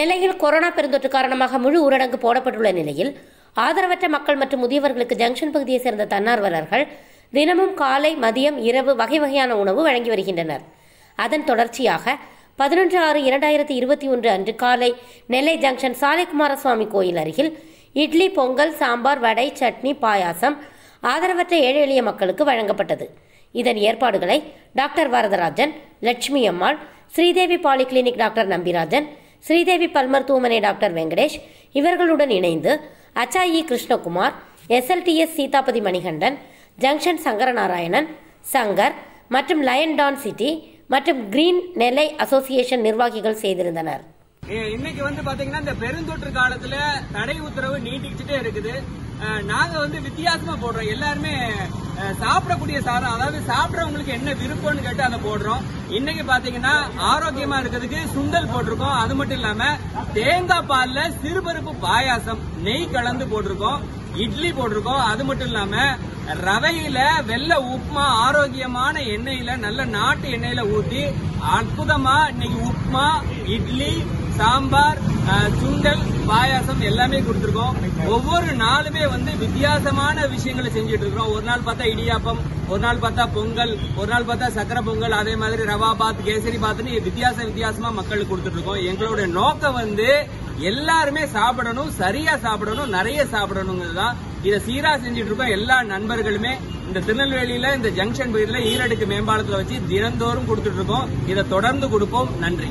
நெல்லையில் கொரோனா பெருந்தொற்று காரணமாக முழு ஊரடங்கு போடப்பட்டுள்ள நிலையில் ஆதரவற்ற மக்கள் மற்றும் முதியவர்களுக்கு ஜங்ஷன் பகுதியைச் சேர்ந்த தன்னார்வலர்கள் தினமும் காலை மதியம் இரவு வகை வகையான உணவு வழங்கி வருகின்றனர் அதன் தொடர்ச்சியாக பதினொன்று ஆறு இரண்டாயிரத்தி இருபத்தி ஒன்று அன்று காலை நெல்லை ஜங்ஷன் சாலைக்குமாரசுவாமி கோயில் அருகில் இட்லி பொங்கல் சாம்பார் வடை சட்னி பாயாசம் ஆதரவற்ற ஏழை எளிய மக்களுக்கு வழங்கப்பட்டது இதன் ஏற்பாடுகளை doctor Varadarajan Lakshmi Ammal Sridevi polyclinic doctor Nambirajan Sridevi பல் மருத்துவமனை டாக்டர் வெங்கடேஷ் இவர்களுடன் இணைந்து அச்சாயி கிருஷ்ணகுமார் எஸ்எல்டிஎஸ் சீதாபதி மணிகண்டன் ஜங்ஷன் சங்கரநாராயணன் சங்கர் மற்றும் லயன் டான் சிட்டி மற்றும் கிரீன் நெல்லை அசோசியேஷன் நிர்வாகிகள் செய்திருந்தனர் இ- இன்னைக்கு வந்து பாத்தீங்கன்னா இந்த பெருந்தொற்று காலத்துல தடை உத்தரவு நீட்டிச்சுட்டே இருக்குது அஹ், நாங்க வந்து வித்தியாசமா போடுறோம் எல்லாருமே அஹ், சாப்பிடக்கூடிய சாதம் அதாவது சாப்பிடறவங்களுக்கு என்ன விருப்பம்னு கேட்டு அதை போடுறோம் இன்னைக்கு பாத்தீங்கன்னா ஆரோக்கியமா இருக்கிறதுக்கு சுண்டல் போட்டிருக்கோம் அது மட்டும் இல்லாம தேங்காய் பால்ல சிறுபருப்பு பாயாசம் நெய் கலந்து போட்டிருக்கோம் இட்லி போட்டிருக்கோம் அது மட்டும் இல்லாம ரவையில வெள்ளை உப்புமா ஆரோக்கியமான எண்ணெயில நல்ல நாட்டு எண்ணெயில ஊத்தி அற்புதமா இன்னைக்கு உப்புமா இட்லி சாம்பார் அஹ், சுண்டல் பாயாசம் எல்லாமே கொடுத்திருக்கோம் ஒவ்வொரு நாளுமே வந்து வித்தியாசமான விஷயங்களை செஞ்சுட்டு இருக்கிறோம் ஒரு நாள் பார்த்தா இடியாப்பம் ஒரு நாள் பார்த்தா பொங்கல் ஒரு நாள் பார்த்தா சக்கரை பொங்கல் அதே மாதிரி ரவா பாத் கேசரி பாத்னு வித்தியாச வித்தியாசமா மக்களுக்கு கொடுத்துட்டு இருக்கோம் எங்களோட நோக்கம் வந்து எல்லாருமே சாப்பிடணும் சரியா சாப்பிடணும் நிறைய சாப்பிடணுங்கிறது தான் இதை சீரா செஞ்சுட்டு இருக்கோம் எல்லா நண்பர்களுமே இந்த திருநெல்வேலியில இந்த ஜங்ஷன் பகுதியில ஈரடுக்கு மேம்பாலத்துல வச்சு தினந்தோறும் கொடுத்துட்டு இருக்கோம் இதை தொடர்ந்து கொடுப்போம் நன்றி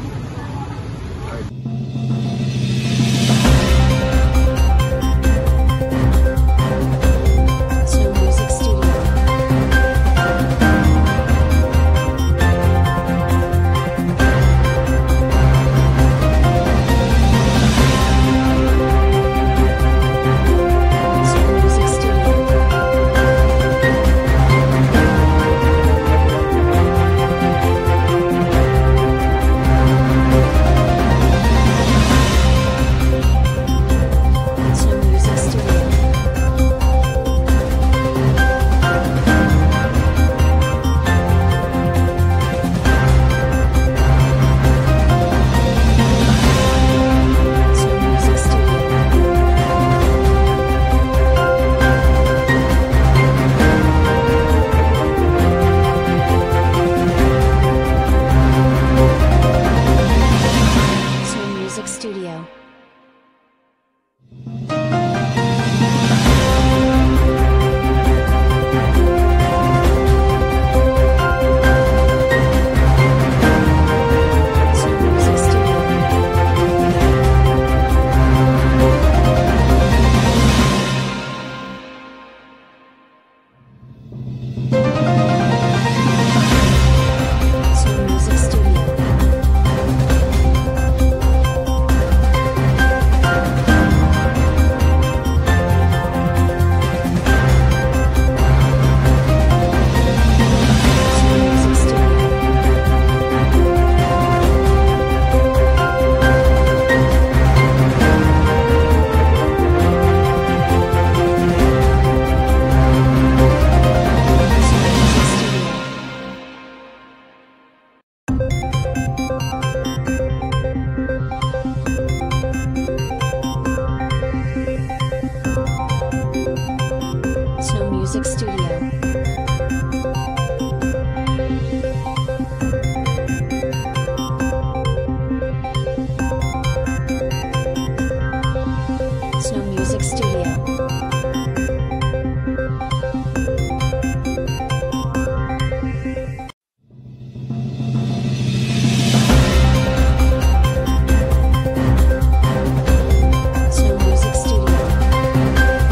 Two Music Studio. Two Music Studio. Two Music Studio. Two Music Studio. Two Music Studio. Two Music Studio. Two Music Studio. Two Music Studio. Two Music Studio. Two Music Studio. Two Music Studio. Two Music Studio.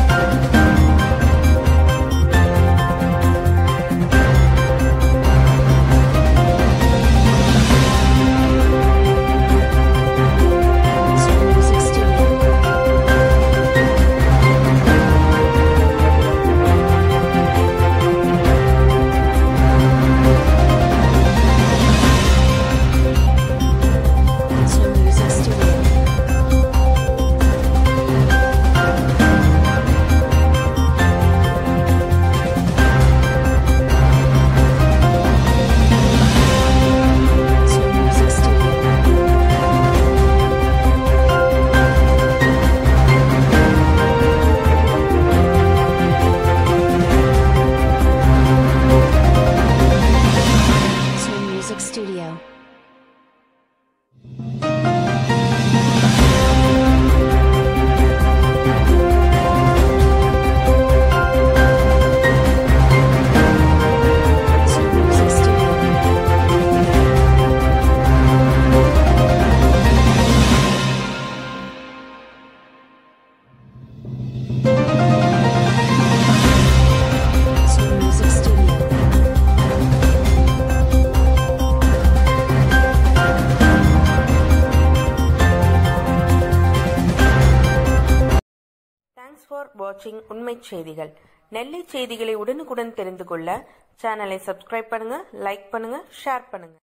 Two Music Studio. Thanks for வாட்சிங் உண்மை செய்திகள் நெல்லை செய்திகளை உடனுக்குடன் தெரிந்து கொள்ள சேனலை subscribe பண்ணுங்க like பண்ணுங்க ஷேர் பண்ணுங்க